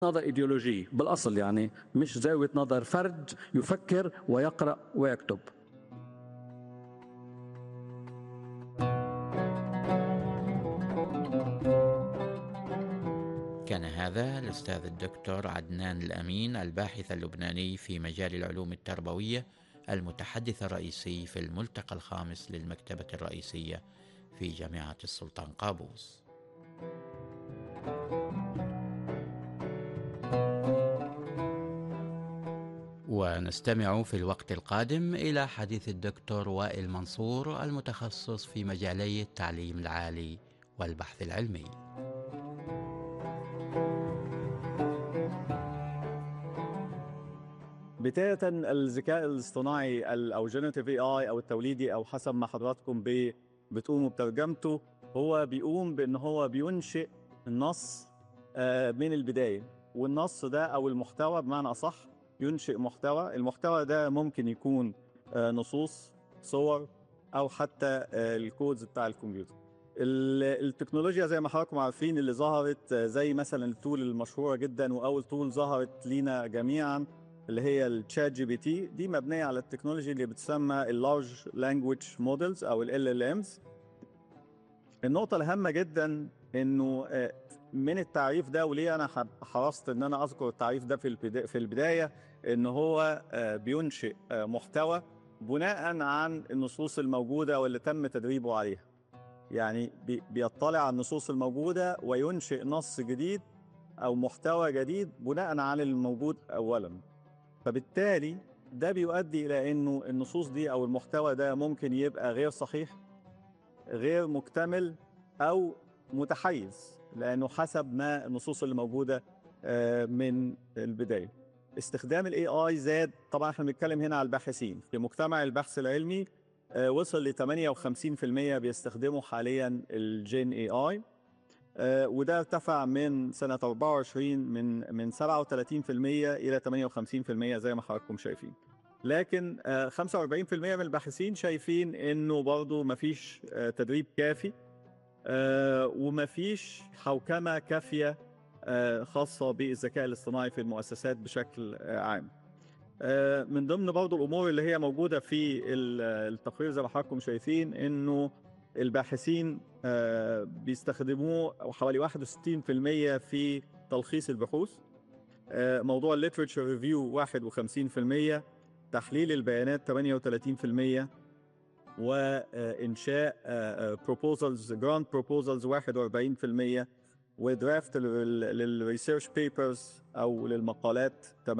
نظر ايديولوجي بالاصل يعني مش زاويه نظر فرد يفكر ويقرا ويكتب كان هذا الأستاذ الدكتور عدنان الأمين الباحث اللبناني في مجال العلوم التربوية المتحدث الرئيسي في الملتقى الخامس للمكتبة الرئيسية في جامعة السلطان قابوس. ونستمع في الوقت القادم إلى حديث الدكتور وائل منصور المتخصص في مجالي التعليم العالي والبحث العلمي. بداية الذكاء الاصطناعي أو جينيريتيف اي اي أو التوليدي أو حسب ما حضراتكم بتقوموا بترجمته هو بيقوم بأن هو بينشئ النص من البداية والنص ده أو المحتوى بمعنى أصح ينشئ محتوى المحتوى ده ممكن يكون نصوص صور أو حتى الكودز بتاع الكمبيوتر التكنولوجيا زي ما حضراتكم عارفين اللي ظهرت زي مثلا التول المشهوره جدا واول تول ظهرت لينا جميعا اللي هي التشات جي بي تي دي مبنيه على التكنولوجي اللي بتسمى اللارج لانجويج مودلز او ال ال امز النقطه الهامه جدا انه من التعريف ده وليه انا حرصت ان انا اذكر التعريف ده في في البدايه ان هو بينشئ محتوى بناء عن النصوص الموجوده واللي تم تدريبه عليها يعني بيطلع على النصوص الموجوده وينشئ نص جديد او محتوى جديد بناء على الموجود اولا فبالتالي ده بيؤدي الى انه النصوص دي او المحتوى ده ممكن يبقى غير صحيح غير مكتمل او متحيز لانه حسب ما النصوص اللي موجوده من البدايه استخدام الاي اي زاد طبعا احنا بنتكلم هنا على الباحثين في مجتمع البحث العلمي وصل ل 58% بيستخدموا حاليا الجين اي اي وده ارتفع من سنة 24 من من 37% إلى 58% زي ما حضراتكم شايفين. لكن 45% من الباحثين شايفين إنه برضه مفيش تدريب كافي ومفيش حوكمة كافية خاصة بالذكاء الاصطناعي في المؤسسات بشكل عام. من ضمن برضه الأمور اللي هي موجودة في التقرير زي ما حضراتكم شايفين إنه الباحثين بيستخدموه حوالي 61% في تلخيص البحوث موضوع الليترشر ريفيو 51% تحليل البيانات 38% وانشاء بروبوزلز جراند بروبوزلز 41% ودرافت للريسيرش بيبرز او للمقالات 38%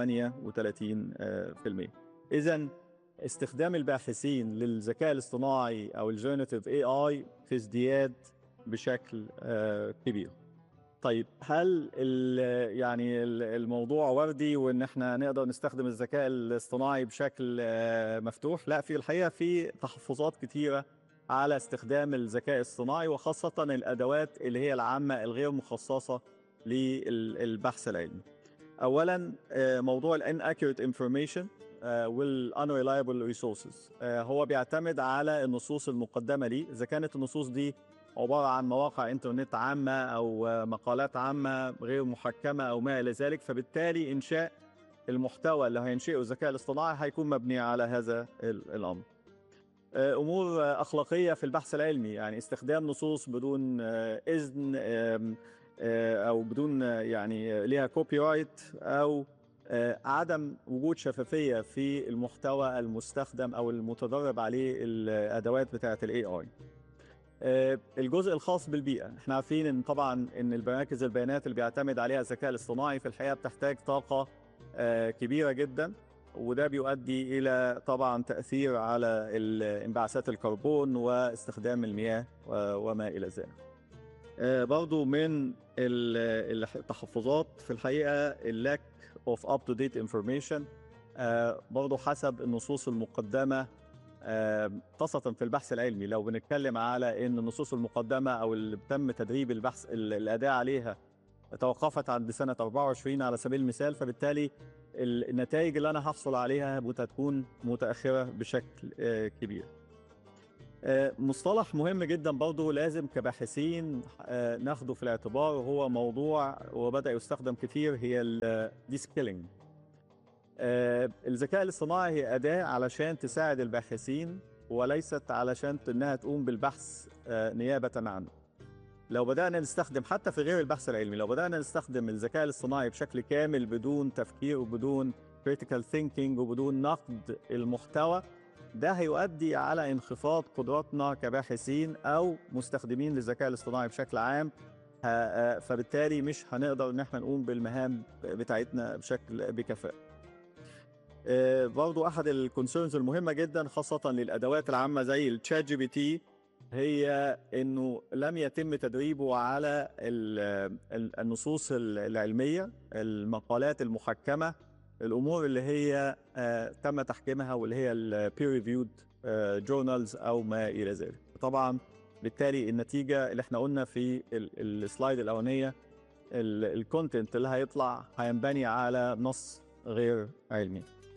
اذا استخدام الباحثين للذكاء الاصطناعي او الجينيريتيف اي اي في ازدياد بشكل كبير. طيب هل يعني الموضوع وردي وان احنا نقدر نستخدم الذكاء الاصطناعي بشكل مفتوح؟ لا في الحقيقه في تحفظات كثيره على استخدام الذكاء الاصطناعي وخاصه الادوات اللي هي العامه الغير مخصصه للبحث العلمي. اولا موضوع الان accurate information والunreliable ريسورسز هو بيعتمد على النصوص المقدمه ليه اذا كانت النصوص دي عباره عن مواقع انترنت عامه او مقالات عامه غير محكمه او ما الى ذلك فبالتالي انشاء المحتوى اللي هينشئه الذكاء الاصطناعي هيكون مبني على هذا الامر امور اخلاقيه في البحث العلمي يعني استخدام نصوص بدون اذن او بدون يعني ليها كوبي رايت او عدم وجود شفافيه في المحتوى المستخدم او المتدرب عليه الادوات بتاعه الاي اي الجزء الخاص بالبيئه احنا عارفين ان طبعا ان المراكز البيانات اللي بيعتمد عليها الذكاء الاصطناعي في الحقيقه بتحتاج طاقه كبيره جدا وده بيؤدي الى طبعا تاثير على انبعاثات الكربون واستخدام المياه وما الى ذلك برضو من التحفظات في الحقيقه اللاك اوف اب تو ديت انفورميشن برضه حسب النصوص المقدمه خاصة في البحث العلمي لو بنتكلم على ان النصوص المقدمة او اللي تم تدريب البحث الاداء عليها توقفت عند سنة 24 على سبيل المثال فبالتالي النتائج اللي انا هحصل عليها هتكون متأخرة بشكل كبير. آه، مصطلح مهم جدا برضه لازم كباحثين آه، ناخده في الاعتبار وهو موضوع وبدأ يستخدم كتير هي الديسكيلينج الذكاء الاصطناعي هي أداة علشان تساعد الباحثين وليست علشان انها تقوم بالبحث آه، نيابة عنه لو بدأنا نستخدم حتى في غير البحث العلمي لو بدأنا نستخدم الذكاء الاصطناعي بشكل كامل بدون تفكير وبدون critical thinking وبدون نقد المحتوى ده هيؤدي على انخفاض قدراتنا كباحثين او مستخدمين للذكاء الاصطناعي بشكل عام ه- آه، فبالتالي مش هنقدر ان احنا نقوم بالمهام بتاعتنا بشكل بكفاءة. آه، برضو احد الكونسيرنز المهمة جدا خاصة للادوات العامة زي التشات جي بي تي هي انه لم يتم تدريبه على ال- ال- النصوص العلمية المقالات المحكمة الامور اللي هي آه، تم تحكيمها واللي هي البير ريفيود جورنالز او ما الى ذلك طبعا بالتالي النتيجه اللي احنا قلنا في ال- السلايد الاولانيه الكونتنت اللي هيطلع هينبني على نص غير علمي